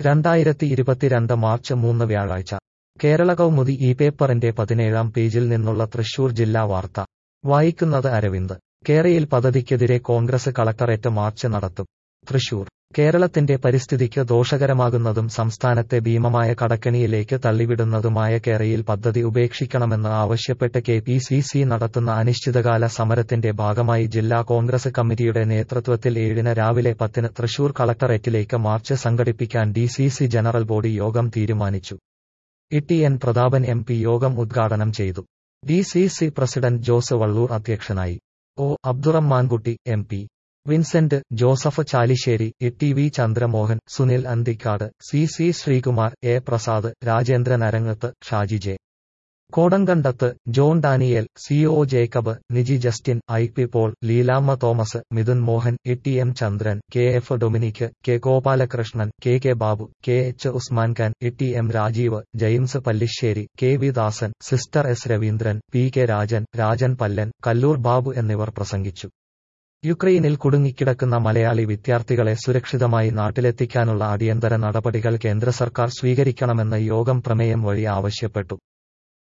രണ്ടായിരത്തി ഇരുപത്തിരണ്ട് മാർച്ച് മൂന്ന് വ്യാഴാഴ്ച കേരള കൗമുദി ഈ പേപ്പറിന്റെ പതിനേഴാം പേജിൽ നിന്നുള്ള തൃശൂർ ജില്ലാ വാർത്ത വായിക്കുന്നത് അരവിന്ദ് കേരയിൽ പദ്ധതിക്കെതിരെ കോൺഗ്രസ് കളക്ടറേറ്റ് മാർച്ച് നടത്തും തൃശൂർ കേരളത്തിന്റെ പരിസ്ഥിതിക്ക് ദോഷകരമാകുന്നതും സംസ്ഥാനത്തെ ഭീമമായ കടക്കണിയിലേക്ക് തള്ളിവിടുന്നതുമായ കേരയിൽ പദ്ധതി ഉപേക്ഷിക്കണമെന്ന് ആവശ്യപ്പെട്ട് കെ പി സി സി നടത്തുന്ന അനിശ്ചിതകാല സമരത്തിന്റെ ഭാഗമായി ജില്ലാ കോൺഗ്രസ് കമ്മിറ്റിയുടെ നേതൃത്വത്തിൽ ഏഴിന് രാവിലെ പത്തിന് തൃശൂർ കളക്ടറേറ്റിലേക്ക് മാർച്ച് സംഘടിപ്പിക്കാൻ D C C general body യോഗം തീരുമാനിച്ചു E N Prathapan M P യോഗം ഉദ്ഘാടനം ചെയ്തു D C C president Jose Vallur അധ്യക്ഷനായി O Abdurahmankutty M P Vincent Joseph Chalissery E T V Chandramohan Sunil Anthikad C C Sreekumar A Prasad Rajendran Arangath Shaji J Kodankandath John Daniel C O Jacob Niji Justin I P Paul Leelamma Thomas Mithun Mohan E T M Chandran K F Dominic K Gopalakrishnan K K Babu K H Usman Khan E T M Rajeev James Pallissery K V Dasan sister S Raveendran P K Rajan Rajan Pallan Kallur Babu എന്നിവർ പ്രസംഗിച്ചു യുക്രൈനിൽ കുടുങ്ങിക്കിടക്കുന്ന മലയാളി വിദ്യാർത്ഥികളെ സുരക്ഷിതമായി നാട്ടിലെത്തിക്കാനുള്ള അടിയന്തര നടപടികൾ കേന്ദ്ര സർക്കാർ സ്വീകരിക്കണമെന്ന് യോഗം പ്രമേയം വഴി ആവശ്യപ്പെട്ടു